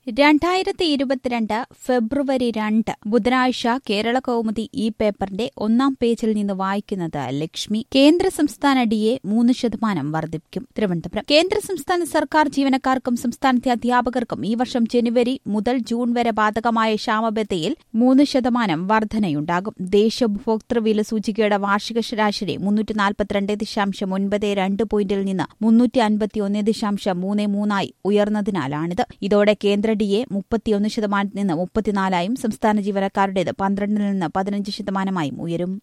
രണ്ടായിരത്തി ഇരുപത്തിരണ്ട് ഫെബ്രുവരി രണ്ട് ബുധനാഴ്ച കേരള കൗമുദി ഈ പേപ്പറിന്റെ ഒന്നാം പേജിൽ നിന്ന് വായിക്കുന്നത് ലക്ഷ്മി കേന്ദ്ര സംസ്ഥാന ഡിഎ മൂന്ന് ശതമാനം വർദ്ധിപ്പിക്കും തിരുവനന്തപുരം കേന്ദ്ര സംസ്ഥാന സർക്കാർ ജീവനക്കാർക്കും സംസ്ഥാനത്തെ അധ്യാപകർക്കും ഈ വർഷം ജനുവരി മുതൽ ജൂൺ വരെ ബാധകമായ ക്ഷാമബത്തയിൽ മൂന്ന് ശതമാനം വർധനയുണ്ടാകും ദേശീയ ഉപഭോക്തൃ വില സൂചികയുടെ വാർഷിക ശരാശരി മുന്നൂറ്റി നാൽപ്പത്തിരണ്ട് ദശാംശം ഒൻപത് രണ്ട് പോയിന്റിൽ നിന്ന് മുന്നൂറ്റി അൻപത്തിയൊന്ന് ദശാംശം മൂന്ന് മൂന്നായി ഉയർന്നതിനാലാണിത് ഇതോടെ കേന്ദ്ര ഡിഎ മുപ്പത്തിയൊന്ന് ശതമാനത്തിൽ നിന്ന് മുപ്പത്തിനാലായും സംസ്ഥാന ജീവനക്കാരുടേത് പന്ത്രണ്ടിൽ നിന്ന് പതിനഞ്ച് ശതമാനമായും ഉയരും